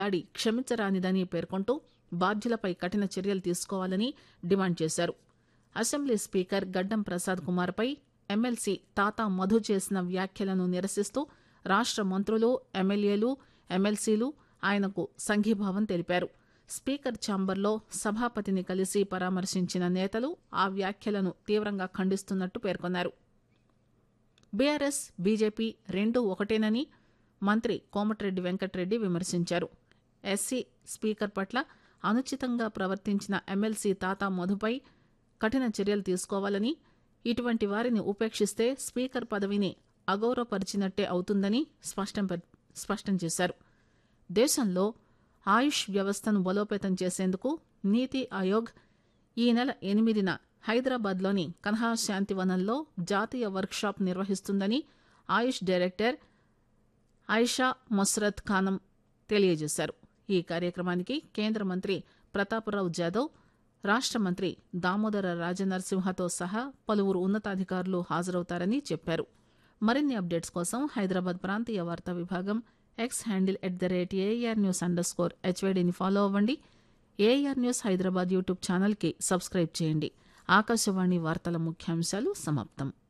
దాడి క్షమించరానిదని పేర్కొంటూ బాధ్యులపై కఠిన చర్యలు తీసుకోవాలని డిమాండ్ చేశారు అసెంబ్లీ స్పీకర్ గడ్డం ప్రసాద్ కుమార్ పై ఎమ్మెల్సీ తాతా మధు చేసిన వ్యాఖ్యలను నిరసిస్తూ రాష్ట మంత్రులు ఎమ్మెల్యేలు ఎమ్మెల్సీలు ఆయనకు సంఘీభావం తెలిపారు స్పీకర్ ఛాంబర్లో సభాపతిని కలిసి పరామర్శించిన నేతలు ఆ వ్యాఖ్యలను తీవ్రంగా ఖండిస్తున్నట్టు పేర్కొన్నారు బీఆర్ఎస్ బీజేపీ రెండూ ఒకటేనని మంత్రి కోమటిరెడ్డి వెంకటరెడ్డి విమర్శించారు ఎస్సీ స్పీకర్ పట్ల అనుచితంగా ప్రవర్తించిన ఎమ్మెల్సీ తాతా మధుపై కఠిన చర్యలు తీసుకోవాలని ఇటువంటి వారిని ఉపేక్షిస్తే స్పీకర్ పదవిని అగౌరవపరిచినట్టే అవుతుందని స్పష్టం ప- స్పష్టం చేశారు దేశంలో ఆయుష్ వ్యవస్థను బలోపేతం చేసేందుకు నీతి ఆయోగ్ ఈ నెల ఎనిమిదిన హైదరాబాద్లోని కన్హా శాంతివనంలో జాతీయ వర్క్షాప్ నిర్వహిస్తుందని ఆయుష్ డైరెక్టర్ ఐషా మొస్రత్ ఖానం తెలియజేశారు ఈ కార్యక్రమానికి కేంద్ర మంత్రి ప్రతాపరావు జాదవ్ రాష్ట మంత్రి దామోదర రాజనరసింహతో సహా పలువురు ఉన్నతాధికారులు హాజరవుతారని చెప్పారు మరిన్ని అప్డేట్స్ కోసం హైదరాబాద్ ప్రాంతీయ వార్తా విభాగం X handle at the rate AR news under score హెచ్వైడిని ఫాలో అవ్వండి ఏఆర్ న్యూస్ హైదరాబాద్ యూట్యూబ్ ఛానల్కి సబ్స్క్రైబ్ చేయండి ఆకాశవాణి వార్తల ముఖ్యాంశాలు సమాప్తం